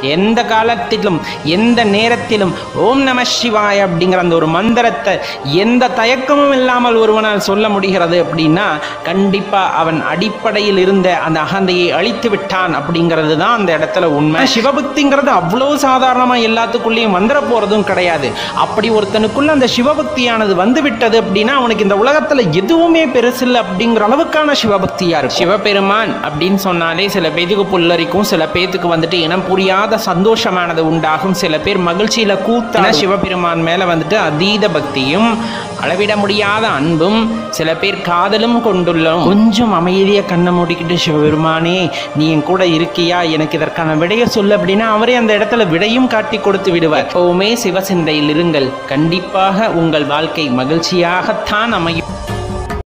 எந்த காலத்திலும் எந்த நேரத்திலும் ஓம் நம சிவாய அப்படிங்கிற அந்த ஒரு மந்திரத்தை எந்த தயக்கமும் இல்லாமல் ஒருவனால் சொல்ல முடிகிறது அப்படின்னா கண்டிப்பா அவன் அடிப்படையில் இருந்த அந்த அகந்தையை அழித்து விட்டான் அப்படிங்கிறது தான் அந்த இடத்துல உண்மை சிவபக்திங்கிறது அவ்வளோ சாதாரணமா எல்லாத்துக்குள்ளேயும் வந்துட போறதும் கிடையாது அப்படி ஒருத்தனுக்குள்ள அந்த சிவபக்தியானது வந்து விட்டது அப்படின்னா அவனுக்கு இந்த உலகத்துல எதுவுமே பெருசில்லை அப்படிங்கிற அளவுக்கான சிவபக்தியா இருக்கும் சிவபெருமான் அப்படின்னு சொன்னாலே சில பேத்துக்கு புல்லரிக்கும் சில பேத்துக்கு வந்துட்டு இனம் புரியாத சந்தோஷமானது உண்டாகும் சில பேர் மகிழ்ச்சியில கூத்தான சிவபெருமான் மேல வந்துட்டு அதீத பக்தியும் அளவிட முடியாத அன்பும் சில பேர் காதலும் கொண்டுள்ளோம் கொஞ்சம் அமைதியை கண்ணை மூடிக்கிட்டு சிவபெருமானே நீ என் கூட இருக்கியா எனக்கு இதற்கான விடையை சொல்லு அப்படின்னா அவரே அந்த இடத்துல விடையும் காட்டி கொடுத்து விடுவார் எப்பவுமே சிவசிந்தையில் இருங்கள் கண்டிப்பாக உங்கள் வாழ்க்கை மகிழ்ச்சியாகத்தான் அமையும்